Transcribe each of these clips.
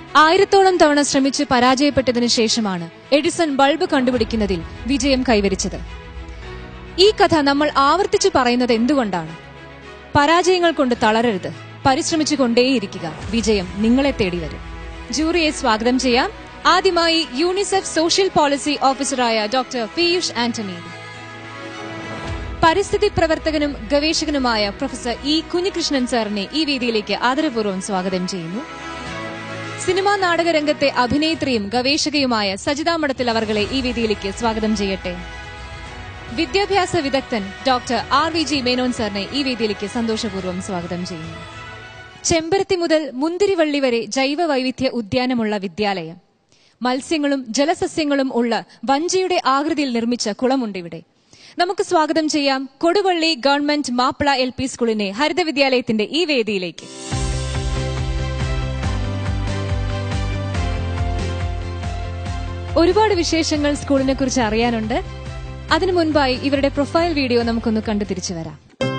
ആയിരത്തോളം തവണ ശ്രമിച്ച് പരാജയപ്പെട്ടതിനു ശേഷമാണ് എഡിസൺ ബൾബ് കണ്ടുപിടിക്കുന്നതിൽ വിജയം കൈവരിച്ചത് ഈ കഥ നമ്മൾ ആവർത്തിച്ചു പറയുന്നത് എന്തുകൊണ്ടാണ് പരാജയങ്ങൾ കൊണ്ട് തളരരുത് പരിശ്രമിച്ചു കൊണ്ടേയിരിക്കുക വിജയം നിങ്ങളെ തേടി വരും ജൂറിയെ സ്വാഗതം ചെയ്യാം ആദ്യമായി യൂണിസെഫ് സോഷ്യൽ പോളിസി ഓഫീസറായ ഡോക്ടർ പീയൂഷ് ആന്റണി പരിസ്ഥിതി പ്രവർത്തകനും ഗവേഷകനുമായ പ്രൊഫസർ ഇ കുഞ്ഞികൃഷ്ണൻ സാറിനെ ഈ വേദിയിലേക്ക് ആദരപൂർവ്വം സ്വാഗതം ചെയ്യുന്നു സിനിമാ നാടക രംഗത്തെ അഭിനേത്രിയും ഗവേഷകയുമായ സജിതാ മഠത്തിൽ അവർകളെ ഈ വേദിയിലേക്ക് സ്വാഗതം ചെയ്യട്ടെ വിദ്യാഭ്യാസ വിദഗ്ധൻ doctor R V G Menon സാറിനെ ഈ വേദിയിലേക്ക് സന്തോഷപൂർവ്വം സ്വാഗതം ചെയ്യുന്നു ചെമ്പരത്തി മുതൽ മുന്തിരിവള്ളി വരെ ജൈവ വൈവിധ്യ ഉദ്യാനമുള്ള വിദ്യാലയം മത്സ്യങ്ങളും ജലസസ്യങ്ങളും ഉള്ള വഞ്ചിയുടെ ആകൃതിയിൽ നിർമ്മിച്ച കുളമുണ്ട് ഇവിടെ നമുക്ക് സ്വാഗതം ചെയ്യാം Koduvally government Mappila L P സ്കൂളിനെ ഹരിത വിദ്യാലയത്തിന്റെ ഈ വേദിയിലേക്ക് ഒരുപാട് വിശേഷങ്ങൾ സ്കൂളിനെ കുറിച്ച് അറിയാനുണ്ട് അതിനു മുൻപായി ഇവരുടെ പ്രൊഫൈൽ വീഡിയോ നമുക്കൊന്ന് കണ്ടു തിരിച്ചു വരാം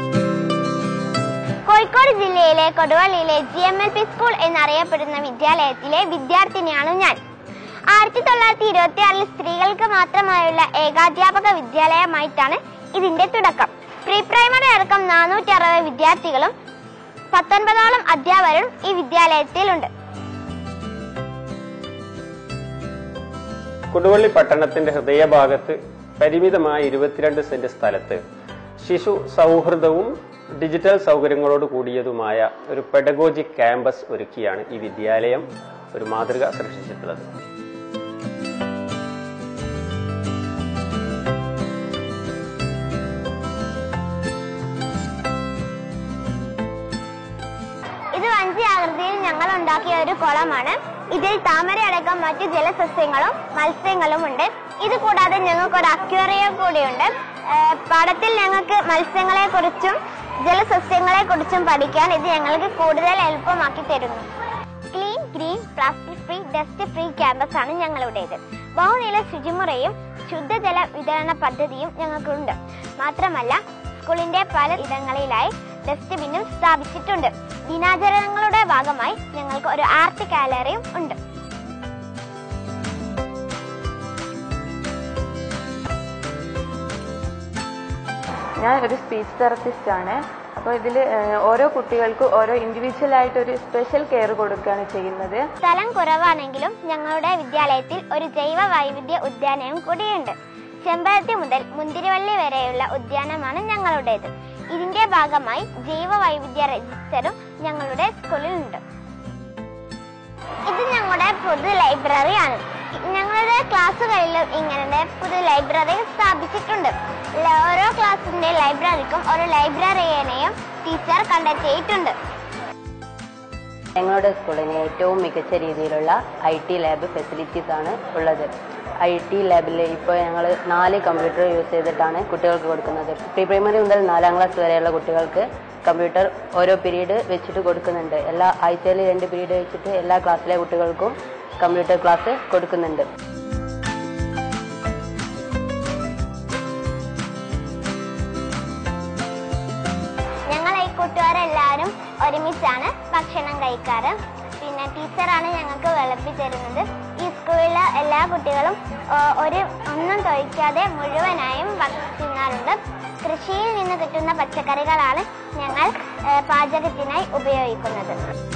കോഴിക്കോട് ജില്ലയിലെ കൊടുവള്ളിയിലെ G M L P school എന്നറിയപ്പെടുന്ന വിദ്യാലയത്തിലെ വിദ്യാർത്ഥിനിയാണ് ഞാൻ ആയിരത്തി തൊള്ളായിരത്തി ഇരുപത്തി ആറിൽ സ്ത്രീകൾക്ക് മാത്രമായുള്ള ഏകാധ്യാപക വിദ്യാലയമായിട്ടാണ് ഇതിന്റെ തുടക്കം പ്രീ പ്രൈമറി അടക്കം നാനൂറ്റി അറുപത് വിദ്യാർത്ഥികളും പത്തൊൻപതോളം അധ്യാപകരും ഈ വിദ്യാലയത്തിലുണ്ട് കൊടുവള്ളി പട്ടണത്തിന്റെ ഹൃദയഭാഗത്ത് പരിമിതമായ ഇരുപത്തിരണ്ട് സെന്റ് സ്ഥലത്ത് ശിശു സൗഹൃദവും ഡിജിറ്റൽ സൗകര്യങ്ങളോട് കൂടിയതുമായ ഒരു പെഡഗോജിക് ക്യാമ്പസ് ഒരുക്കിയാണ് ഈ വിദ്യാലയം ഒരു മാതൃക സൃഷ്ടിച്ചിട്ടുള്ളത് ഇത് വഞ്ചി ആകൃതിയിൽ ഞങ്ങൾ ഉണ്ടാക്കിയ ഒരു കുളമാണ് ഇതിൽ താമരയടക്കം മറ്റു ജലസസ്യങ്ങളും മത്സ്യങ്ങളും ഉണ്ട് ഇത് കൂടാതെ ഞങ്ങൾക്ക് ഒരു അക്വേറിയം കൂടിയുണ്ട് ഏഹ് പാഠത്തിൽ ഞങ്ങൾക്ക് മത്സ്യങ്ങളെ കുറിച്ചും ജലസസ്യങ്ങളെ കുറിച്ചും പഠിക്കാൻ ഇത് ഞങ്ങൾക്ക് കൂടുതൽ എളുപ്പമാക്കി തരുന്നു clean green plastic free dust free campus ആണ് ഞങ്ങളുടേത് ബഹുനില ശുചിമുറയും ശുദ്ധജല വിതരണ പദ്ധതിയും ഞങ്ങൾക്കുണ്ട് മാത്രമല്ല സ്കൂളിന്റെ പല ഇടങ്ങളിലായി ഡസ്റ്റ്ബിന്നും സ്ഥാപിച്ചിട്ടുണ്ട് ദിനാചരണങ്ങളുടെ ഭാഗമായി ഞങ്ങൾക്ക് ഒരു ആർട്ട് ഗാലറിയും ഉണ്ട് ഞാൻ ഒരു സ്പീച്ച് തെറപ്പിസ്റ്റ് ആണ് അപ്പോൾ ഇതിൽ ഓരോ കുട്ടികൾക്കും ഓരോ ഇൻഡിവിജ്വൽ ആയിട്ട് ഒരു സ്പെഷ്യൽ കെയർ കൊടുക്കുകയാണ് ചെയ്യുന്നത് സ്ഥലം കുറവാണെങ്കിലും ഞങ്ങളുടെ വിദ്യാലയത്തിൽ ഒരു ജൈവ വൈവിധ്യ ഉദ്യാനവും കൂടിയുണ്ട് ചെമ്പരത്തി മുതൽ മുന്തിരിവള്ളി വരെയുള്ള ഉദ്യാനമാണ് ഞങ്ങളുടേത് ഇതിന്റെ ഭാഗമായി ജൈവ വൈവിധ്യ രജിസ്റ്ററും ഞങ്ങളുടെ സ്കൂളിലുണ്ട് ഇത് ഞങ്ങളുടെ പൊതു ലൈബ്രറിയാണ് ഞങ്ങളുടെ ക്ലാസ്സുകളിലും ഇങ്ങനെ പൊതു ലൈബ്രറി സ്ഥാപിച്ചിട്ടുണ്ട് ല- ഓരോ ക്ലാസ്സിന്റെ ലൈബ്രറിക്കും ഒരു ലൈബ്രറിയനെയും ടീച്ചർ കണ്ടെത്തിയിട്ടുണ്ട് ഞങ്ങളുടെ സ്കൂളിന് ഏറ്റവും മികച്ച രീതിയിലുള്ള ഐ ടി ലാബ് ഫെസിലിറ്റീസ് ആണ് ഉള്ളത് ഐ ടി ലാബിൽ ഇപ്പോൾ ഞങ്ങൾ നാല് കമ്പ്യൂട്ടർ യൂസ് ചെയ്തിട്ടാണ് കുട്ടികൾക്ക് കൊടുക്കുന്നത് പ്രീ പ്രൈമറി മുതൽ നാലാം ക്ലാസ് വരെയുള്ള കുട്ടികൾക്ക് കമ്പ്യൂട്ടർ ഓരോ പീരീഡ് വെച്ചിട്ട് കൊടുക്കുന്നുണ്ട് എല്ലാ ആഴ്ചയിൽ രണ്ട് പീരീഡ് വെച്ചിട്ട് എല്ലാ ക്ലാസ്സിലെ കുട്ടികൾക്കും കമ്പ്യൂട്ടർ ക്ലാസ് കൊടുക്കുന്നുണ്ട് ഞങ്ങൾ ഈ കൂട്ടുകാരെല്ലാവരും ഒരുമിച്ചാണ് ഭക്ഷണം കഴിക്കാറ് പിന്നെ ടീച്ചറാണ് ഞങ്ങൾക്ക് വിളമ്പി തരുന്നത് ഈ സ്കൂളിലെ എല്ലാ കുട്ടികളും ആ, ഒരു ഒന്നും തൊഴിക്കാതെ മുഴുവനായും ഭക്ഷണം തിന്നാറുണ്ട് കൃഷിയിൽ നിന്ന് കിട്ടുന്ന പച്ചക്കറികളാണ് ഞങ്ങൾ ആ, പാചകത്തിനായി ഉപയോഗിക്കുന്നത്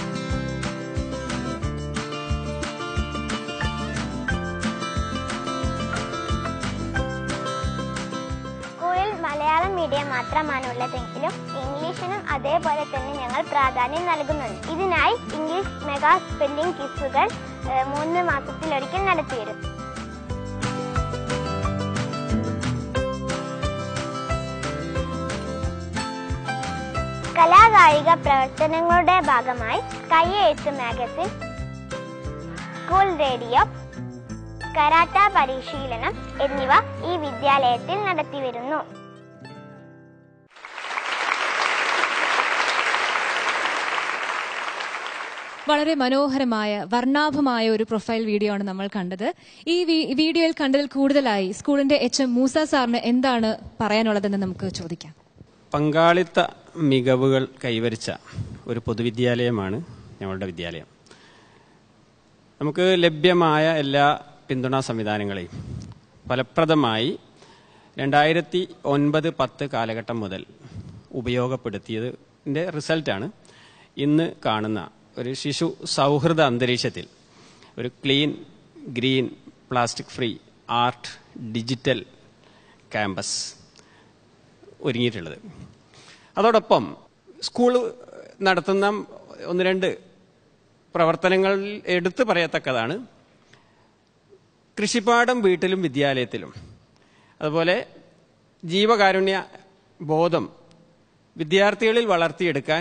സ്കൂളിൽ മലയാളം മീഡിയം മാത്രമാണ് ഉള്ളതെങ്കിലും ഇംഗ്ലീഷിനും അതേപോലെ തന്നെ ഞങ്ങൾ പ്രാധാന്യം നൽകുന്നുണ്ട് ഇതിനായി ഇംഗ്ലീഷ് മെഗാ സ്പെല്ലിംഗ് ക്വിസുകൾ ഏഹ്, മൂന്ന് മാസത്തിലൊരിക്കൽ നടത്തിവരും കലാകായിക പ്രവർത്തനങ്ങളുടെ ഭാഗമായി കയ്യെഴുത്ത് മാഗസിൻ സ്കൂൾ റേഡിയോ കരാട്ട പരിശീലനം എന്നിവ ഈ വിദ്യാലയത്തിൽ നടത്തിവരുന്നു വളരെ മനോഹരമായ വർണ്ണാഭമായ ഒരു പ്രൊഫൈൽ വീഡിയോ ആണ് നമ്മൾ കണ്ടത് ഈ വി- വീഡിയോയിൽ കണ്ടതിൽ കൂടുതലായി സ്കൂളിന്റെ എച്ച് എം മൂസ സാറിന് എന്താണ് പറയാനുള്ളതെന്ന് നമുക്ക് ചോദിക്കാം പങ്കാളിത്ത മികവുകൾ കൈവരിച്ച ഒരു പൊതുവിദ്യാലയമാണ് ഞങ്ങളുടെ വിദ്യാലയം നമുക്ക് ലഭ്യമായ എല്ലാ പിന്തുണാ സംവിധാനങ്ങളെയും ഫലപ്രദമായി രണ്ടായിരത്തി ഒൻപത് പത്ത് കാലഘട്ടം മുതൽ ഉപയോഗപ്പെടുത്തിയതിൻ്റെ റിസൾട്ടാണ് ഇന്ന് കാണുന്ന ഒരു ശിശു സൗഹൃദ അന്തരീക്ഷത്തിൽ ഒരു clean green plastic free art digital campus ഒരുങ്ങിയിട്ടുള്ളത് അതോടൊപ്പം സ്കൂൾ നടത്തുന്ന ഒന്ന് രണ്ട് പ്രവർത്തനങ്ങൾ എടുത്തു പറയത്തക്കതാണ് കൃഷിപ്പാടം വീട്ടിലും വിദ്യാലയത്തിലും അതുപോലെ ജീവകാരുണ്യ ബോധം വിദ്യാർത്ഥികളിൽ വളർത്തിയെടുക്കാൻ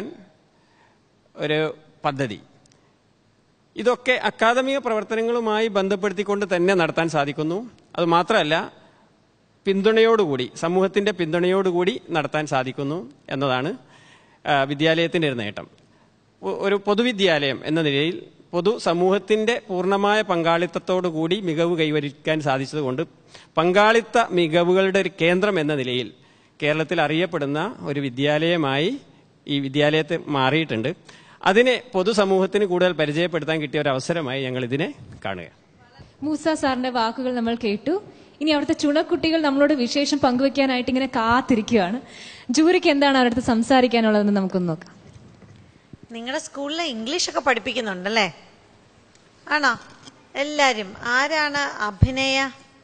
ഒരു പദ്ധതി ഇതൊക്കെ അക്കാദമിക പ്രവർത്തനങ്ങളുമായി ബന്ധപ്പെടുത്തിക്കൊണ്ട് തന്നെ നടത്താൻ സാധിക്കുന്നു അത് മാത്രമല്ല പിന്തുണയോടുകൂടി സമൂഹത്തിന്റെ പിന്തുണയോടുകൂടി നടത്താൻ സാധിക്കുന്നു എന്നതാണ് ആ, വിദ്യാലയത്തിന്റെ ഒരു നേട്ടം ഒ- ഒരു പൊതുവിദ്യാലയം എന്ന നിലയിൽ പൊതു സമൂഹത്തിന്റെ പൂർണ്ണമായ പങ്കാളിത്തത്തോടു കൂടി മികവ് കൈവരിക്കാൻ സാധിച്ചതുകൊണ്ട് പങ്കാളിത്ത മികവുകളുടെ ഒരു കേന്ദ്രം എന്ന നിലയിൽ കേരളത്തിൽ അറിയപ്പെടുന്ന ഒരു വിദ്യാലയമായി ഈ വിദ്യാലയത്തെ മാറിയിട്ടുണ്ട് അതിനെ പൊതുസമൂഹത്തിന് കൂടുതൽ പരിചയപ്പെടുത്താൻ കിട്ടിയ ഒരു അവസരമായി ഞങ്ങൾ ഇതിനെ കാണുക മൂസ സാറിന്റെ വാക്കുകൾ നമ്മൾ കേട്ടു ഇനി അവിടുത്തെ ചുണക്കുട്ടികൾ നമ്മളോട് വിശേഷം പങ്കുവെക്കാനായിട്ട് ഇങ്ങനെ കാത്തിരിക്കുകയാണ് ജൂറിക്ക് എന്താണ് അവരുടെ അടുത്ത് സംസാരിക്കാനുള്ളതെന്ന് നമുക്കൊന്ന് നോക്കാം നിങ്ങളുടെ സ്കൂളിൽ ഇംഗ്ലീഷ് ഒക്കെ പഠിപ്പിക്കുന്നുണ്ടല്ലേ ആണോ എല്ലാരും ആരാണ് അഭിനയ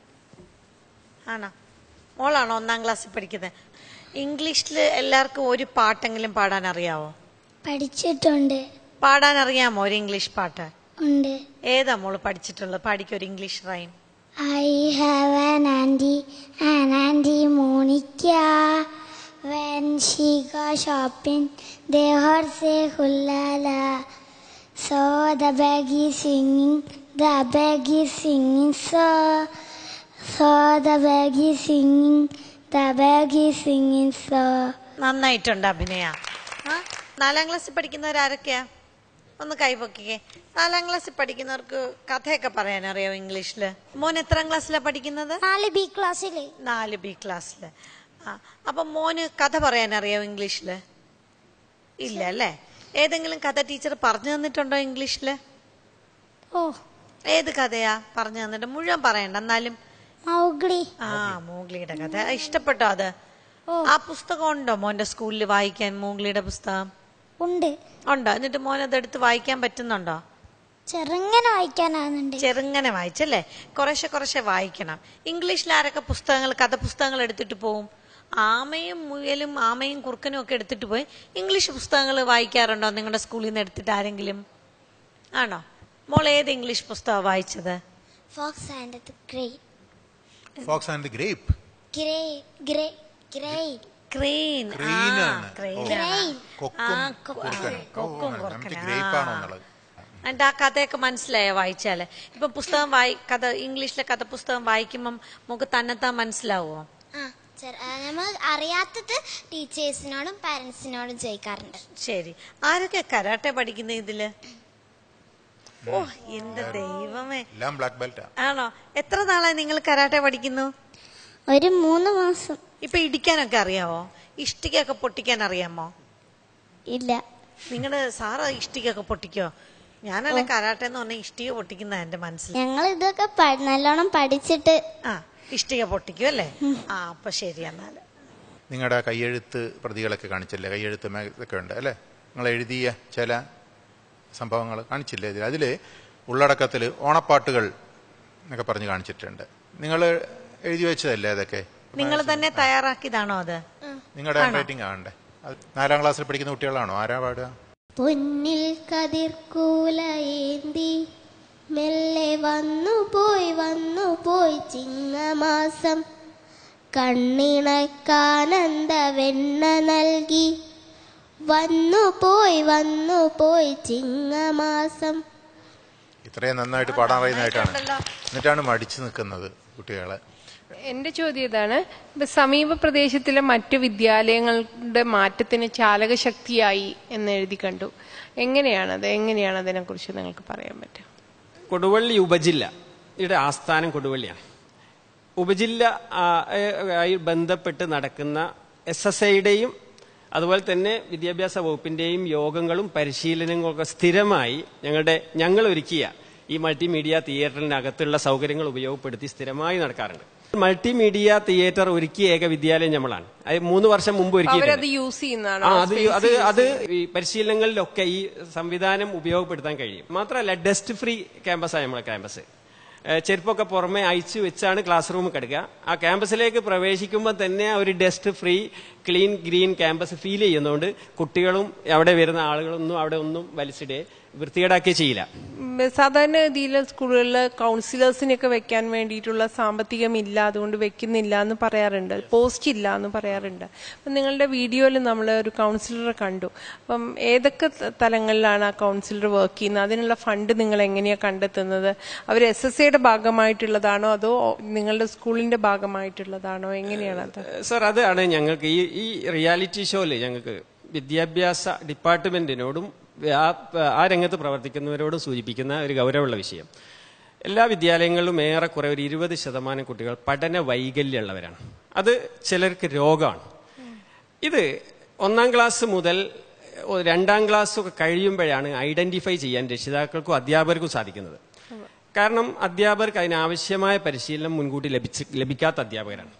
ആണോ മോളാണോ ഒന്നാം ക്ലാസ്സിൽ പഠിക്കുന്നത് ഇംഗ്ലീഷിൽ എല്ലാവർക്കും ഒരു പാട്ടെങ്കിലും പാടാൻ അറിയാവോ പഠിച്ചിട്ടുണ്ട് പാടാൻ അറിയാമോ ഒരു ഇംഗ്ലീഷ് പാട്ട് ഉണ്ട് ഏതാ മോള് പഠിച്ചിട്ടുള്ളത് പാടിക്ക് ഒരു English rhyme I have an auntie, an auntie Monica. When she go shopping, they heard say hula la. So the bag is singing, the bag is singing so. So the bag is singing, the bag is singing so. നന്നായിട്ടുണ്ട് അഭിനയ ആ നാലാം ക്ലാസ്സിൽ പഠിക്കുന്നവരാരൊക്കെയാ ഒന്ന് കൈപൊക്കിക്കേ നാലാം ക്ലാസ്സിൽ പഠിക്കുന്നവർക്ക് കഥയൊക്കെ പറയാൻ അറിയാമോ ഇംഗ്ലീഷില് മോൻ എത്രാം ക്ലാസ്സിലാണ് പഠിക്കുന്നത് നാല് ബി ക്ലാസ്സില് നാല് ബി ക്ലാസ്സില് ആ അപ്പൊ മോന് കഥ പറയാൻ അറിയാമോ ഇംഗ്ലീഷില് ഇല്ല അല്ലേ ഏതെങ്കിലും കഥ ടീച്ചർ പറഞ്ഞു തന്നിട്ടുണ്ടോ ഇംഗ്ലീഷില് ഓ ഏത് കഥയാ പറഞ്ഞു തന്നിട്ട് മുഴുവൻ പറയണ്ട എന്നാലും മൗഗ്ലി ആ മൂഗ്ലിയുടെ കഥ ഇഷ്ടപ്പെട്ടോ അത് ആ പുസ്തകം ഉണ്ടോ മോന്റെ സ്കൂളിൽ വായിക്കാൻ മൂഗ്ലിയുടെ പുസ്തകം ഉണ്ട് ഉണ്ടോ എന്നിട്ട് മോൻ അതെടുത്ത് വായിക്കാൻ പറ്റുന്നുണ്ടോ ചെറുങ്ങനെ വായിക്കാനാകുന്നുണ്ട് ചെറുങ്ങനെ വായിച്ചല്ലേ കുറേശ്ശെ കുറേശ്ശെ വായിക്കണം ഇംഗ്ലീഷിൽ ആരൊക്കെ പുസ്തകങ്ങൾ കഥ പുസ്തകങ്ങൾ എടുത്തിട്ട് പോവും ആമയും മുയലും ആമയും കുറുക്കനും ഒക്കെ എടുത്തിട്ട് പോയി ഇംഗ്ലീഷ് പുസ്തകങ്ങൾ വായിക്കാറുണ്ടോ നിങ്ങളുടെ സ്കൂളിൽ നിന്ന് എടുത്തിട്ട് ആരെങ്കിലും ആണോ മോൾ ഏത് ഇംഗ്ലീഷ് പുസ്തകമാണ് വായിച്ചത് fox and the grey fox and the grape grey grey grey crane Crane ആണ്. Crane. കൊക്കും കുറുക്കനും. ഓ, കൊക്കും നമുക്ക് കുറുക്കനും. ഗ്രേപ്പ് ആണോ ആ. എന്നുള്ളത് എന്നിട്ട് ആ കഥയൊക്കെ മനസ്സിലായോ വായിച്ചാല് ഇപ്പൊ പുസ്തകം വായി കഥ ഇംഗ്ലീഷിലെ കഥ പുസ്തകം വായിക്കുമ്പം നമുക്ക് തന്നെത്താൻ മനസ്സിലാവുമോ ആ നമ്മൾ അറിയാത്തത് ടീച്ചേഴ്സിനോടും പാരന്റ്സിനോടും ചോദിക്കാറുണ്ട് ശരി ആരൊക്കെ കരാട്ടെ പഠിക്കുന്ന ഇതില് ഓ എന്റെ ദൈവമേ എല്ലാം ബ്ലാക്ക് ബെൽറ്റാ ആണോ എത്ര നാളായി നിങ്ങൾ കരാട്ടെ പഠിക്കുന്നു ഒരു മൂന്ന് മാസം ഇപ്പൊ ഇടിക്കാനൊക്കെ അറിയാവോ ഇഷ്ടികയൊക്കെ പൊട്ടിക്കാൻ അറിയാമോ ഇല്ല നിങ്ങളുടെ സാറ് ഇഷ്ടികയൊക്കെ പൊട്ടിക്കോ ഞാനല്ലേ കരാട്ടെ എന്ന് പറഞ്ഞ ഇഷ്ടിക പൊട്ടിക്കുന്ന എന്റെ മനസ്സിൽ ഞങ്ങൾ ഇതൊക്കെ പ- നല്ലോണം പഠിച്ചിട്ട് ആ ഇഷ്ടിക പൊട്ടിക്കും അല്ലേ ആ അപ്പൊ ശരി എന്നാല് നിങ്ങളുടെ കയ്യെഴുത്ത് പ്രതികളൊക്കെ കാണിച്ചില്ലേ കയ്യെഴുത്ത് മേ- ഇതൊക്കെ ഉണ്ട് അല്ലേ നിങ്ങൾ എഴുതിയ ചില സംഭവങ്ങൾ കാണിച്ചില്ലേ ഇതിൽ അതിൽ ഉള്ളടക്കത്തിൽ ഓണപ്പാട്ടുകൾ എന്നൊക്കെ പറഞ്ഞ് കാണിച്ചിട്ടുണ്ട് നിങ്ങൾ എഴുതി വെച്ചതല്ലേ അതൊക്കെ നിങ്ങൾ തന്നെ തയ്യാറാക്കിയതാണോ അത് നിങ്ങളുടെ ഹാൻഡ് റൈറ്റിംഗ് ആവണ്ടേ അത് നാലാം ക്ലാസ്സിൽ പഠിക്കുന്ന കുട്ടികളാണോ ആരാ പാടുക പൊന്നിൽ കതിർക്കൂലയേന്തി മെല്ലെ വന്നു പോയി വന്നു പോയി ചിങ്ങമാസം കണ്ണിണക്കാനന്ദ വെണ്ണ നൽകി വന്നു പോയി വന്നു പോയി ചിങ്ങമാസം ഇത്രയും നന്നായിട്ട് പാടാൻ അറിയുന്നതായിട്ടാണ് എന്നിട്ടാണ് മടിച്ചു നിൽക്കുന്നത് കുട്ടികളെ എന്റെ ചോദ്യം ഇതാണ് ഇപ്പൊ സമീപ പ്രദേശത്തിലെ മറ്റു വിദ്യാലയങ്ങളുടെ മാറ്റത്തിന് ചാലകശക്തിയായി എന്ന് എഴുതി കണ്ടു എങ്ങനെയാണത് എങ്ങനെയാണ് അതിനെക്കുറിച്ച് നിങ്ങൾക്ക് പറയാൻ പറ്റുക കൊടുവള്ളി ഉപജില്ല ഇവിടെ ആസ്ഥാനം കൊടുവള്ളിയാണ് ഉപജില്ല ആ, ഏ, ആയി ബന്ധപ്പെട്ട് നടക്കുന്ന എസ് എസ് ഐയുടെയും അതുപോലെ തന്നെ വിദ്യാഭ്യാസ വകുപ്പിന്റെയും യോഗങ്ങളും പരിശീലനങ്ങളും ഒക്കെ സ്ഥിരമായി ഞങ്ങളുടെ ഞങ്ങൾ ഒരുക്കിയ ഈ മൾട്ടിമീഡിയ തിയേറ്ററിനകത്തുള്ള സൗകര്യങ്ങൾ ഉപയോഗപ്പെടുത്തി സ്ഥിരമായി നടക്കാറുണ്ട് മൾട്ടിമീഡിയ തിയേറ്റർ ഒരുക്കിയ ഏക വിദ്യാലയം നമ്മളാണ് അത് മൂന്ന് വർഷം മുമ്പ് അവരത് ഒരുക്കിയിട്ടുണ്ട് യൂസ് ചെയ്യുന്നതാണ് ആ അത് അത് അത് ഈ പരിശീലനങ്ങളിലൊക്കെ ഈ സംവിധാനം ഉപയോഗപ്പെടുത്താൻ കഴിയും മാത്രമല്ല ഡസ്റ്റ് ഫ്രീ ക്യാമ്പസാണ് നമ്മളെ ക്യാമ്പസ് ഏഹ് ചെരുപ്പൊക്കെ പുറമെ അയച്ചു വെച്ചാണ് ക്ലാസ് റൂം കിടക്കുക ആ ക്യാമ്പസിലേക്ക് പ്രവേശിക്കുമ്പോൾ തന്നെ ആ ഒരു dust free clean green campus feel ചെയ്യുന്നതുകൊണ്ട് കുട്ടികളും അവിടെ വരുന്ന ആളുകളൊന്നും അവിടെ ഒന്നും വലിച്ചിടെ വൃത്തികേടാക്കി ചെയ്യില്ല ഉം, സാധാരണഗതിയിൽ സ്കൂളുകളിൽ കൗൺസിലേഴ്സിനൊക്കെ വെക്കാൻ വേണ്ടിയിട്ടുള്ള സാമ്പത്തികം ഇല്ല അതുകൊണ്ട് വെക്കുന്നില്ല എന്ന് പറയാറുണ്ട് പോസ്റ്റ് ഇല്ല എന്ന് പറയാറുണ്ട് അപ്പം നിങ്ങളുടെ വീഡിയോയിൽ നമ്മൾ ഒരു കൗൺസിലറെ കണ്ടു അപ്പം ഏതൊക്കെ ത- തലങ്ങളിലാണ് ആ കൗൺസിലർ വർക്ക് ചെയ്യുന്നത് അതിനുള്ള ഫണ്ട് നിങ്ങൾ എങ്ങനെയാണ് കണ്ടെത്തുന്നത് അവർ എസ് എസ് ഐയുടെ ഭാഗമായിട്ടുള്ളതാണോ അതോ നിങ്ങളുടെ സ്കൂളിന്റെ ഭാഗമായിട്ടുള്ളതാണോ എങ്ങനെയാണ് അത് സർ അതാണ് ഞങ്ങൾക്ക് ഈ ഈ റിയാലിറ്റി ഷോയിൽ ഞങ്ങൾക്ക് വിദ്യാഭ്യാസ ഡിപ്പാർട്ട്മെന്റിനോടും ആ ആ രംഗത്ത് പ്രവർത്തിക്കുന്നവരോടും സൂചിപ്പിക്കുന്ന ഒരു ഗൗരവമുള്ള വിഷയം എല്ലാ വിദ്യാലയങ്ങളിലും ഏറെക്കുറെ ഒരു ഇരുപത് ശതമാനം കുട്ടികൾ പഠന വൈകല്യമുള്ളവരാണ് അത് ചിലർക്ക് രോഗമാണ് ഇത് ഒന്നാം ക്ലാസ് മുതൽ ഒ- രണ്ടാം ക്ലാസ് ഒക്കെ കഴിയുമ്പോഴാണ് ഐഡന്റിഫൈ ചെയ്യാൻ രക്ഷിതാക്കൾക്കും അധ്യാപകർക്കും സാധിക്കുന്നത് കാരണം അധ്യാപകർക്ക് അതിനാവശ്യമായ പരിശീലനം മുൻകൂട്ടി ലഭിച്ച് ലഭിക്കാത്ത അധ്യാപകരാണ്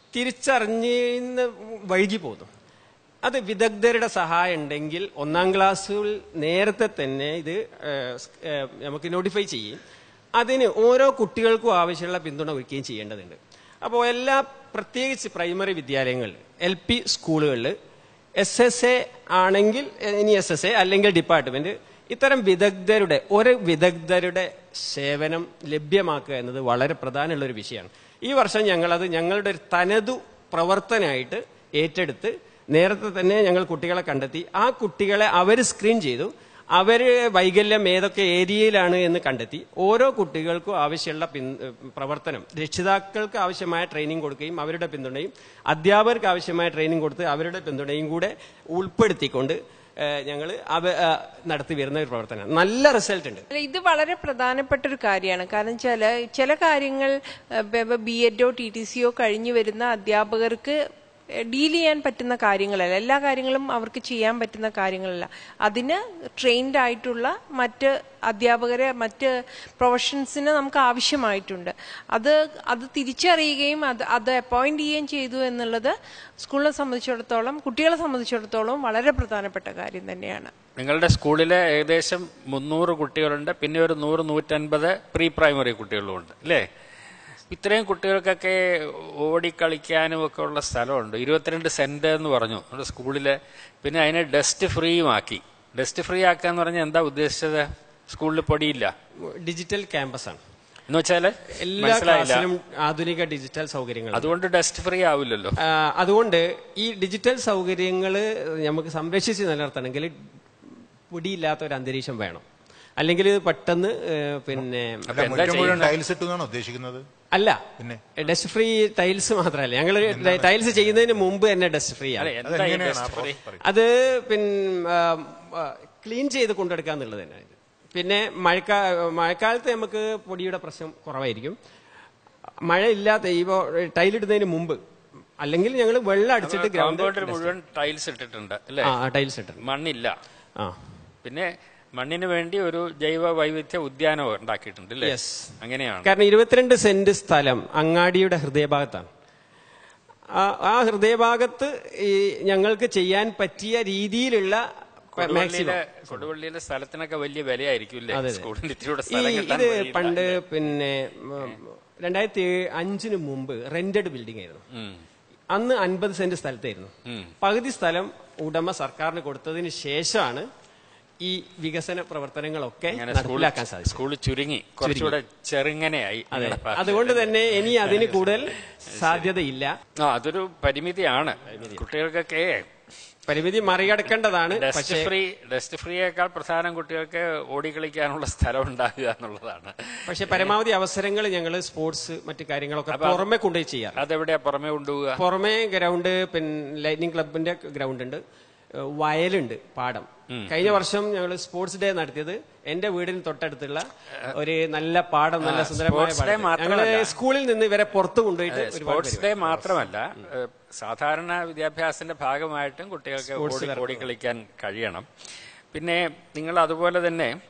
തിരിച്ചറിഞ്ഞ് വൈകി പോകുന്നു അത് വിദഗ്ധരുടെ സഹായം ഉണ്ടെങ്കിൽ ഒന്നാം ക്ലാസ്സിൽ നേരത്തെ തന്നെ ഇത് ഏഹ്, സ്- ഏഹ്, നമുക്ക് നോട്ടിഫൈ ചെയ്യും അതിന് ഓരോ കുട്ടികൾക്കും ആവശ്യമുള്ള പിന്തുണ ഒരുക്കുകയും ചെയ്യേണ്ടതുണ്ട് അപ്പോൾ എല്ലാ പ്രത്യേകിച്ച് പ്രൈമറി വിദ്യാലയങ്ങളിൽ എൽ പി സ്കൂളുകളിൽ എസ് എസ് എ ആണെങ്കിൽ ഇനി എസ് എസ് എ അല്ലെങ്കിൽ ഡിപ്പാർട്ട്മെന്റ് ഇത്തരം വിദഗ്ധരുടെ ഒരു വിദഗ്ധരുടെ സേവനം ലഭ്യമാക്കുക എന്നത് വളരെ പ്രധാനമുള്ള ഒരു വിഷയമാണ് ഈ വർഷം ഞങ്ങളത് ഞങ്ങളുടെ ഒരു തനതു പ്രവർത്തനമായിട്ട് ഏറ്റെടുത്ത് നേരത്തെ തന്നെ ഞങ്ങൾ കുട്ടികളെ കണ്ടെത്തി ആ കുട്ടികളെ അവർ സ്ക്രീൻ ചെയ്തു അവര് വൈകല്യം ഏതൊക്കെ ഏരിയയിലാണ് എന്ന് കണ്ടെത്തി ഓരോ കുട്ടികൾക്കും ആവശ്യമുള്ള പിൻ- പ്രവർത്തനം രക്ഷിതാക്കൾക്ക് ആവശ്യമായ ട്രെയിനിങ് കൊടുക്കുകയും അവരുടെ പിന്തുണയും അധ്യാപകർക്ക് ആവശ്യമായ ട്രെയിനിങ് കൊടുത്ത് അവരുടെ പിന്തുണയും കൂടെ ഉൾപ്പെടുത്തിക്കൊണ്ട് ഞങ്ങൾ അവ ആ, നടത്തി വരുന്ന ഒരു പ്രവർത്തനം നല്ല റിസൾട്ട് ഉണ്ട് അല്ല, ഇത് വളരെ പ്രധാനപ്പെട്ട ഒരു കാര്യമാണ് കാരണം വെച്ചാല് ചില കാര്യങ്ങൾ ബി എഡോ ടി ടി സിയോ കഴിഞ്ഞു വരുന്ന അധ്യാപകർക്ക് ഡീൽ ചെയ്യാൻ പറ്റുന്ന കാര്യങ്ങളല്ല എല്ലാ കാര്യങ്ങളും അവർക്ക് ചെയ്യാൻ പറ്റുന്ന കാര്യങ്ങളല്ല അതിന് ട്രെയിൻഡ് ആയിട്ടുള്ള മറ്റ് അധ്യാപകരെ മറ്റ് പ്രൊഫഷൻസിന് നമുക്ക് ആവശ്യമായിട്ടുണ്ട് അത് അത് തിരിച്ചറിയുകയും അത് അത് അപ്പോയിന്റ് ചെയ്യുകയും ചെയ്തു എന്നുള്ളത് സ്കൂളിനെ സംബന്ധിച്ചിടത്തോളം കുട്ടികളെ സംബന്ധിച്ചിടത്തോളം വളരെ പ്രധാനപ്പെട്ട കാര്യം തന്നെയാണ് നിങ്ങളുടെ സ്കൂളിൽ ഏകദേശം മുന്നൂറ് കുട്ടികളുണ്ട് പിന്നെ ഒരു നൂറ് നൂറ്റൻപത് പ്രീ പ്രൈമറി കുട്ടികളുമുണ്ട് അല്ലേ ഇത്രയും കുട്ടികൾക്കൊക്കെ ഓടിക്കളിക്കാനും ഒക്കെ ഉള്ള സ്ഥലമുണ്ട് ഇരുപത്തിരണ്ട് സെന്റ് എന്ന് പറഞ്ഞു നമ്മുടെ സ്കൂളിൽ പിന്നെ അതിനെ ഡസ്റ്റ് ഫ്രീയും ആക്കി ഡസ്റ്റ് ഫ്രീ ആക്കുക എന്ന് പറഞ്ഞാൽ എന്താ ഉദ്ദേശിച്ചത് സ്കൂളിൽ പൊടിയില്ല ഡിജിറ്റൽ ക്യാമ്പസ് ആണ് എന്ന് വെച്ചാല് എല്ലാ മനസ്സിലായില്ല ക്ലാസ്സിലും ആധുനിക ഡിജിറ്റൽ സൗകര്യങ്ങൾ അതുകൊണ്ട് ഡസ്റ്റ് ഫ്രീ ആവില്ലല്ലോ ആ, അതുകൊണ്ട് ഈ ഡിജിറ്റൽ സൗകര്യങ്ങൾ നമുക്ക് സംരക്ഷിച്ച് നിലനിർത്തണമെങ്കിൽ പൊടിയില്ലാത്ത ഒരു അന്തരീക്ഷം വേണം അല്ലെങ്കിൽ പെട്ടെന്ന് ഏ, പിന്നെ അല്ല മുറ്റം മുഴുവൻ ടൈൽസ് ഇട്ടുന്നാണ് ഉദ്ദേശിക്കുന്നത് അല്ല പിന്നെ? ഡസ്റ്റ് ഫ്രീ ടൈൽസ് മാത്രമല്ല ഞങ്ങൾ ടൈൽസ് ചെയ്യുന്നതിന് മുമ്പ് തന്നെ ഡസ്റ്റ് ഫ്രീ ആണ് അതെ എന്താ ഈ അതെങ്ങനെയാണ് ഡസ്റ്റ് ആ ഫ്രീ പ്രോസസ് പറയൂ. അത് പിന്നെ ക്ലീൻ ചെയ്ത് കൊണ്ടെടുക്കുക എന്നുള്ളത് തന്നെ പിന്നെ മഴക്കാ മഴക്കാലത്ത് നമുക്ക് പൊടിയുടെ പ്രശ്നം കുറവായിരിക്കും മഴ ഇല്ലാത്ത ഈ ടൈലിടുന്നതിന് മുമ്പ് അല്ലെങ്കിൽ ഞങ്ങൾ വെള്ളം അടിച്ചിട്ട് ഗ്രൗണ്ട് കോമ്പൗണ്ടിൽ മുഴുവൻ ടൈൽസ് ഇട്ടിട്ടുണ്ട് അല്ലേ ആ ടൈൽസ് ഇട്ടു മണ്ണില്ല ആ പിന്നെ മണ്ണിന് വേണ്ടി ഒരു ജൈവ വൈവിധ്യ ഉദ്യാനം ഉണ്ടാക്കിയിട്ടുണ്ട് അല്ലേ Yes. അങ്ങനെയാണ് കാരണം ഇരുപത്തിരണ്ട് സെന്റ് സ്ഥലം അങ്ങാടിയുടെ ഹൃദയഭാഗത്താണ് ആ- ആ ഹൃദയഭാഗത്ത് ഈ ഞങ്ങൾക്ക് ചെയ്യാൻ പറ്റിയ രീതിയിലുള്ള കൊടുവള്ളിയിലെ മാക്സിമം കൊടുവള്ളിയിലെ സ്ഥലത്തിനൊക്കെ വലിയ വിലയായിരിക്കും അല്ലേ അതെ, അതെ. സ്കൂളിന്റെ ഇത്തിരി ഈ സ്ഥലം കിട്ടാൻ ഇത് വഴിയില്ല. പണ്ട് പിന്നെ ഉം, രണ്ടായിരത്തി അഞ്ചിന് മുമ്പ് റെന്റഡ് ബിൽഡിംഗ് ആയിരുന്നു ഉം. അന്ന് അൻപത് സെന്റ് സ്ഥലത്തായിരുന്നു ഉം. പകുതി സ്ഥലം ഉടമ സർക്കാരിന് കൊടുത്തതിന് ശേഷമാണ് ഈ വികസന പ്രവർത്തനങ്ങളൊക്കെ അങ്ങനെ നടപ്പിലാക്കാൻ സ്കൂൾ സാധിച്ചത് സ്കൂൾ ചുരുങ്ങി കുറച്ചുകൂടെ ചെറുങ്ങനെയായി അതെ നിങ്ങളുടെ ഭാഷയിൽ. അതുകൊണ്ട് തന്നെ ഇനി അതിന് കൂടുതൽ സാധ്യതയില്ല ആ അതൊരു പരിമിതിയാണ് കുട്ടികൾക്കൊക്കെ പരിമിതി മറികടക്കേണ്ടതാണ് ഡസ്റ്റ് പക്ഷേ ഫ്രീ ഡസ്റ്റ് ഫ്രീയേക്കാൾ പ്രധാനം കുട്ടികൾക്ക് ഓടിക്കളിക്കാനുള്ള സ്ഥലം ഉണ്ടാകുക എന്നുള്ളതാണ് പക്ഷെ പരമാവധി അവസരങ്ങൾ ഞങ്ങൾ സ്പോർട്സ് മറ്റു കാര്യങ്ങളൊക്കെ പുറമെ കൊണ്ടുപോയി ചെയ്യാറ് അതെവിടെയാ പുറമെ കൊണ്ടുപോവുക പുറമെ ഗ്രൗണ്ട് പിന്നെ ലൈറ്റിംഗ് ക്ലബിന്റെ ഗ്രൗണ്ട് ഉണ്ട് ഏഹ് വയലുണ്ട് പാടം കഴിഞ്ഞ വർഷം ഞങ്ങൾ സ്പോർട്സ് ഡേ നടത്തിയത് എന്റെ വീടിന് തൊട്ടടുത്തുള്ള ഒരു നല്ല പാടം നല്ല സുന്ദരമായ സ്പോർട്സ് ഡേ പാടം ഞങ്ങൾ മാത്രമല്ല. സ്കൂളിൽ നിന്ന് ഇവരെ പുറത്ത് കൊണ്ടുപോയിട്ട് ഒരുപാട് സ്പോർട്സ് ഡേ പരിപാടി. മാത്രമല്ല ഏഹ്, സാധാരണ വിദ്യാഭ്യാസത്തിന്റെ ഭാഗമായിട്ടും കുട്ടികൾക്ക് ഓടി ഓടിക്കളിക്കാൻ കഴിയണം പിന്നെ നിങ്ങൾ അതുപോലെ തന്നെ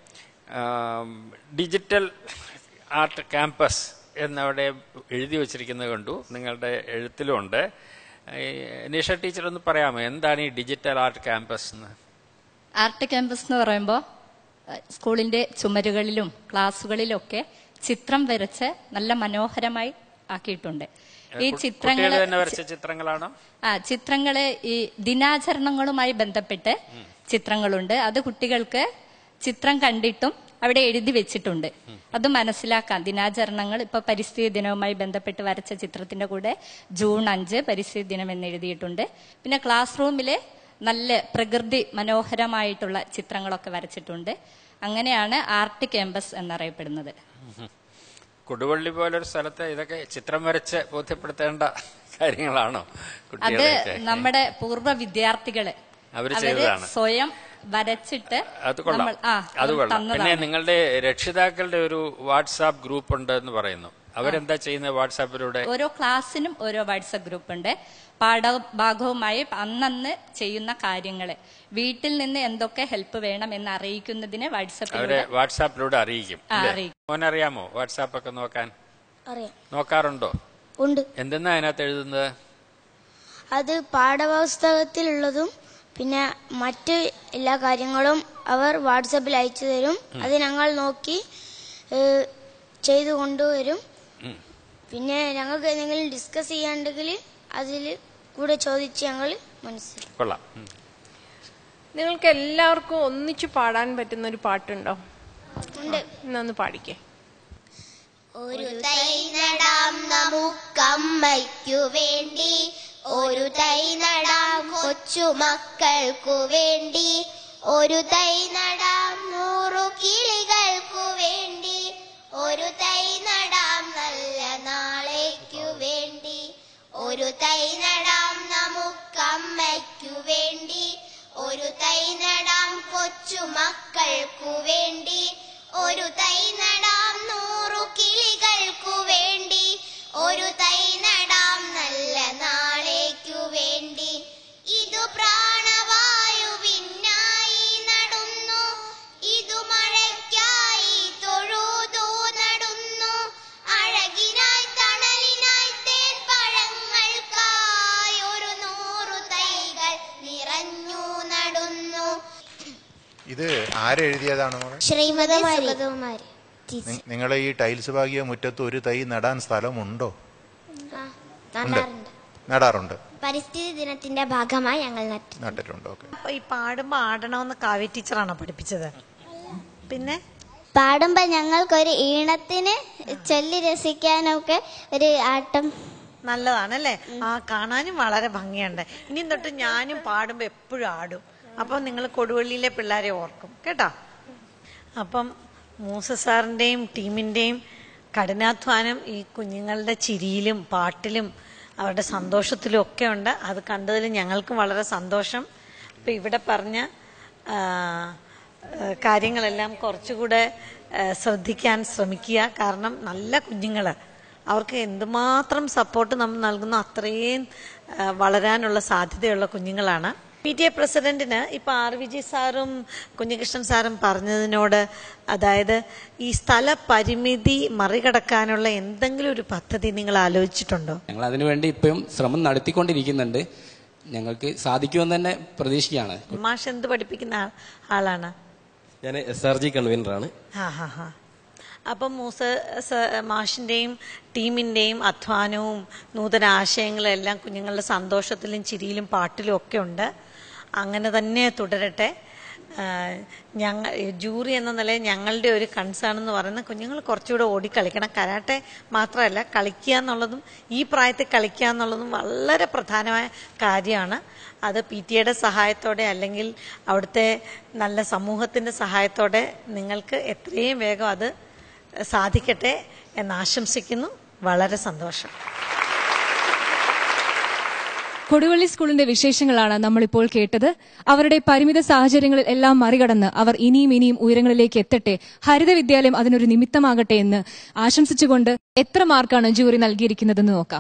ആം, ഡിജിറ്റൽ ആർട്ട് ക്യാമ്പസ് എന്നവിടെ എഴുതി വച്ചിരിക്കുന്നത് കണ്ടു നിങ്ങളുടെ എഴുത്തിലുമുണ്ട് ഈ നിഷ ടീച്ചർ ഒന്ന് പറയാമോ എന്താണ് ഈ ഡിജിറ്റൽ ആർട്ട് ക്യാമ്പസ് എന്ന് ആർട്ട് ക്യാമ്പസ് എന്ന് പറയുമ്പോൾ സ്കൂളിന്റെ ചുമരുകളിലും ക്ലാസ്സുകളിലൊക്കെ ചിത്രം വരച്ച് നല്ല മനോഹരമായി ആക്കിയിട്ടുണ്ട് ഈ കു- ചിത്രങ്ങൾ കുട്ടികൾ തന്നെ വരച്ച ചിത്രങ്ങളാണോ ആ ചിത്രങ്ങള് ഈ ദിനാചരണങ്ങളുമായി ബന്ധപ്പെട്ട് ചിത്രങ്ങളുണ്ട് അത് കുട്ടികൾക്ക് ചിത്രം കണ്ടിട്ടും അവിടെ എഴുതി വെച്ചിട്ടുണ്ട് അത് മനസ്സിലാക്കാം ദിനാചരണങ്ങൾ ഇപ്പൊ പരിസ്ഥിതി ദിനവുമായി ബന്ധപ്പെട്ട് വരച്ച ചിത്രത്തിന്റെ കൂടെ ജൂൺ അഞ്ച് പരിസ്ഥിതി ദിനം എന്ന് എഴുതിയിട്ടുണ്ട് പിന്നെ ക്ലാസ് റൂമില് നല്ല പ്രകൃതി മനോഹരമായിട്ടുള്ള ചിത്രങ്ങളൊക്കെ വരച്ചിട്ടുണ്ട് അങ്ങനെയാണ് ആർട്ട് ക്യാമ്പസ് എന്നറിയപ്പെടുന്നത് കൊടുവള്ളി പോലൊരു സ്ഥലത്ത് ഇതൊക്കെ ചിത്രം വരച്ച് ബോധ്യപ്പെടുത്തേണ്ട കാര്യങ്ങളാണോ അത് കുട്ടികളെയൊക്കെ നമ്മുടെ പൂർവ്വ വിദ്യാർത്ഥികള് അവര് അവര് ചെയ്തതാണ്. സ്വയം വരച്ചിട്ട് അത് കൊള്ളാം നമ്മൾ- ആ, അത് അവർ കൊള്ളാം പിന്നെ തന്നതാണ്. നിങ്ങളുടെ രക്ഷിതാക്കളുടെ ഒരു വാട്സാപ്പ് ഗ്രൂപ്പ് ഉണ്ട് എന്ന് പറയുന്നു അവരെന്താ ചെയ്യുന്നത് വാട്സാപ്പിലൂടെ ഓരോ ക്ലാസ്സിനും ഓരോ വാട്സപ്പ് ഗ്രൂപ്പ് ഉണ്ട് പാഠഭാഗവുമായി അന്നന്ന് ചെയ്യുന്ന കാര്യങ്ങള് വീട്ടിൽ നിന്ന് എന്തൊക്കെ ഹെൽപ്പ് വേണം എന്ന് അറിയിക്കുന്നതിന് അവരെ വാട്സപ്പിലൂടെ വാട്സാപ്പിലൂടെ അറിയിക്കും ആ, അല്ലേ? അറിയിക്കും. മോനറിയാമോ വാട്സാപ്പ് ഒക്കെ നോക്കാൻ അറിയാം നോക്കാറുണ്ടോ ഉണ്ട് എന്തെന്നാ അതിനകത്ത് എഴുതുന്നത് അത് പാഠപുസ്തകത്തിലുള്ളതും പിന്നെ മറ്റ് എല്ലാ കാര്യങ്ങളും അവർ വാട്സപ്പിൽ അയച്ചു തരും അത് ഞങ്ങൾ നോക്കി ഏഹ്, ചെയ്തു കൊണ്ടുവരും ഉം. പിന്നെ ഞങ്ങൾക്ക് എന്തെങ്കിലും ഡിസ്കസ് ചെയ്യാണ്ടെങ്കിൽ അതിൽ കൂടെ ചോദിച്ച് ഞങ്ങൾ മനസ്സിലാക്കും കൊള്ളാം ഉം. നിങ്ങൾക്ക് എല്ലാവർക്കും ഒന്നിച്ചു പാടാൻ പറ്റുന്ന ഒരു പാട്ടുണ്ടോ ഉണ്ട് എന്നൊന്ന് പാടിക്കേ ഒരു തൈ നടാം നമുക്കമ്മയ്ക്കു വേണ്ടി ഒരു തൈ നടാം കൊച്ചുമക്കൾക്കു വേണ്ടി ഒരു തൈ നടാം നൂറു കിളികൾക്കു വേണ്ടി ഒരു തൈ നടാം നല്ല നാളേക്കു വേണ്ടി ഒരു തൈ നടാം നമുക്കമ്മയ്ക്കു വേണ്ടി ഒരു തൈ നടാം കൊച്ചുമക്കൾക്കു വേണ്ടി ഒരു തൈ നടാം നൂറു കിളികൾക്കു വേണ്ടി ഒരു തൈ നടാം നല്ല നാളേക്കു വേണ്ടി ഇതു പ്രാണവായുവിനായി നടുന്നു ഇതു മഴയ്ക്കായി തൊഴുതു നടുന്നു അഴകിനായി തണലിനായി തേൻ പഴങ്ങൾക്കായി ഒരു നൂറു തൈകൾ നിറഞ്ഞു നടുന്നു ഇത് ആരെഴുതിയതാണ് മോളെ ശ്രീമതി സുഗതകുമാരി നിങ്ങൾ ഈ ടൈൽസ് പാകിയ മുറ്റത്ത് ഒരു തൈ നടാൻ സ്ഥലമുണ്ടോ ഉണ്ട് നടാറുണ്ട് പരിസ്ഥിതി ദിനത്തിന്റെ ഭാഗമായി ഞങ്ങൾ നട്ടു നട്ടിട്ടുണ്ട് ഓക്കെ അപ്പൊ ഈ പാടുമ്പോ ആടണമെന്ന് കാവ്യ ടീച്ചറാണോ പഠിപ്പിച്ചത് പിന്നെ പാടുമ്പോ ഞങ്ങൾക്കൊരു ഈണത്തിന് ചൊല്ലി രസിക്കാനൊക്കെ ഒരു ആട്ടം നല്ലതാണല്ലേ ആ കാണാനും വളരെ ഭംഗിയുണ്ട് ഇനി തൊട്ട് ഞാനും പാടുമ്പോ എപ്പോഴും ആടും അപ്പം നിങ്ങൾ കൊടുവള്ളിയിലെ പിള്ളേരെ ഓർക്കും കേട്ടോ അപ്പം മൂസ സാറിൻ്റെയും ടീമിൻ്റെയും കഠിനാധ്വാനം ഈ കുഞ്ഞുങ്ങളുടെ ചിരിയിലും പാട്ടിലും അവരുടെ സന്തോഷത്തിലും ഒക്കെ ഉണ്ട് അത് കണ്ടതിൽ ഞങ്ങൾക്കും വളരെ സന്തോഷം അപ്പം ഇവിടെ പറഞ്ഞ ആ, ആ, കാര്യങ്ങളെല്ലാം കുറച്ചുകൂടെ ആ, ശ്രദ്ധിക്കാൻ ശ്രമിക്കുക കാരണം നല്ല കുഞ്ഞുങ്ങൾ അവർക്ക് എന്തുമാത്രം സപ്പോർട്ട് നമ്മൾ നൽകുന്നു അത്രയും ആ, വളരാനുള്ള സാധ്യതയുള്ള കുഞ്ഞുങ്ങളാണ് പി ടി എ പ്രസിഡന്റിന് ഇപ്പൊ ആർ വി ജി സാറും കുഞ്ഞികൃഷ്ണൻ സാറും പറഞ്ഞതിനോട് അതായത് ഈ സ്ഥല പരിമിതി മറികടക്കാനുള്ള എന്തെങ്കിലും ഒരു പദ്ധതി നിങ്ങൾ ആലോചിച്ചിട്ടുണ്ടോ ഞങ്ങൾ അതിനുവേണ്ടി ഇപ്പം ശ്രമം നടത്തിക്കൊണ്ടിരിക്കുന്നുണ്ട് ഞങ്ങൾക്ക് സാധിക്കുമെന്ന് തന്നെ പ്രതീക്ഷിക്കുകയാണ് മാഷ് എന്ത് പഠിപ്പിക്കുന്ന ആ- ആളാണ് ഞാൻ എസ് ആർ ജി കൺവീനറാണ് ഹാ ഹാ ഹാ അപ്പം മൂസ സ- മാഷിന്റെയും ടീമിന്റെയും അധ്വാനവും നൂതന ആശയങ്ങളും എല്ലാം കുഞ്ഞുങ്ങളുടെ സന്തോഷത്തിലും ചിരിയിലും പാട്ടിലും ഒക്കെ ഉണ്ട് അങ്ങനെ തന്നെ തുടരട്ടെ ഞങ്ങൾ ജൂറി എന്ന നിലയിൽ ഞങ്ങളുടെ ഒരു കൺസേൺ എന്ന് പറയുന്നത് കുഞ്ഞുങ്ങൾ കുറച്ചുകൂടെ ഓടിക്കളിക്കണം കരാട്ടെ മാത്രമല്ല കളിക്കുക എന്നുള്ളതും ഈ പ്രായത്തിൽ കളിക്കുക എന്നുള്ളതും വളരെ പ്രധാനമായ കാര്യമാണ് അത് പി ടി എയുടെ സഹായത്തോടെ അല്ലെങ്കിൽ അവിടുത്തെ നല്ല സമൂഹത്തിന്റെ സഹായത്തോടെ നിങ്ങൾക്ക് എത്രയും വേഗം അത് സാധിക്കട്ടെ എന്ന് ആശംസിക്കുന്നു വളരെ സന്തോഷം കൊടുവള്ളി സ്കൂളിന്റെ വിശേഷങ്ങളാണ് നമ്മളിപ്പോൾ കേട്ടത് അവരുടെ പരിമിത സാഹചര്യങ്ങളിൽ എല്ലാം മറികടന്ന് അവർ ഇനിയും ഇനിയും ഉയരങ്ങളിലേക്ക് എത്തട്ടെ ഹരിത വിദ്യാലയം അതിനൊരു നിമിത്തമാകട്ടെ എന്ന് ആശംസിച്ചുകൊണ്ട് എത്ര മാർക്കാണ് ജൂറി നൽകിയിരിക്കുന്നതെന്ന് നോക്കാം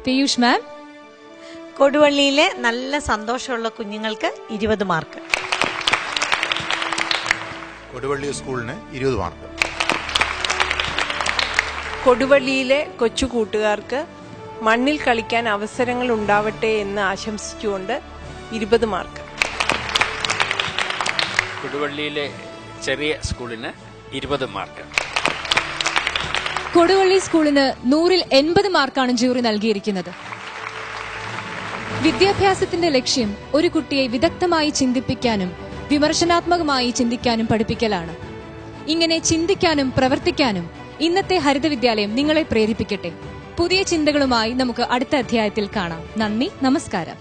പീയൂഷ് മാം കൊടുവള്ളിയിലെ നല്ല സന്തോഷമുള്ള കുഞ്ഞുങ്ങൾക്ക് ഇരുപത് മാർക്ക് കൊടുവള്ളി സ്കൂളിന് ഇരുപത് മാർക്ക് കൊടുവള്ളിയിലെ കൊച്ചു കൂട്ടുകാർക്ക് മണ്ണിൽ കളിക്കാൻ അവസരങ്ങൾ ഉണ്ടാവട്ടെ എന്ന് ആശംസിച്ചുകൊണ്ട് ഇരുപത് മാർക്ക് കൊടുവള്ളിയിലെ ചെറിയ സ്കൂളിന് ഇരുപത് മാർക്ക് കൊടുവള്ളി സ്കൂളിന് നൂറിൽ എൺപത് മാർക്കാണ് ജൂറി നൽകിയിരിക്കുന്നത് വിദ്യാഭ്യാസത്തിന്റെ ലക്ഷ്യം ഒരു കുട്ടിയെ വിദഗ്ധമായി ചിന്തിപ്പിക്കാനും വിമർശനാത്മകമായി ചിന്തിക്കാനും പഠിപ്പിക്കലാണ് ഇങ്ങനെ ചിന്തിക്കാനും പ്രവർത്തിക്കാനും ഇന്നത്തെ ഹരിത വിദ്യാലയം നിങ്ങളെ പ്രേരിപ്പിക്കട്ടെ പുതിയ ചിന്തകളുമായി നമുക്ക് അടുത്ത അധ്യായത്തിൽ കാണാം നന്ദി നമസ്കാരം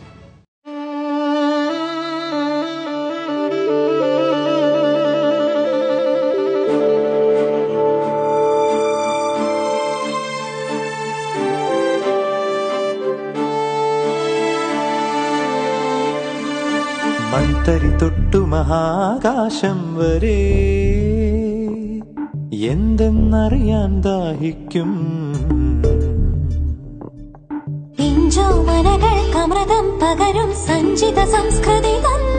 മൺതരി തൊട്ടു മഹാകാശം വരെ എന്തെന്നറിയാൻ ദാഹിക്കും പിഞ്ചോ മനകൾക്കമൃതം പകരും സഞ്ചിത സംസ്കൃതി തന്ന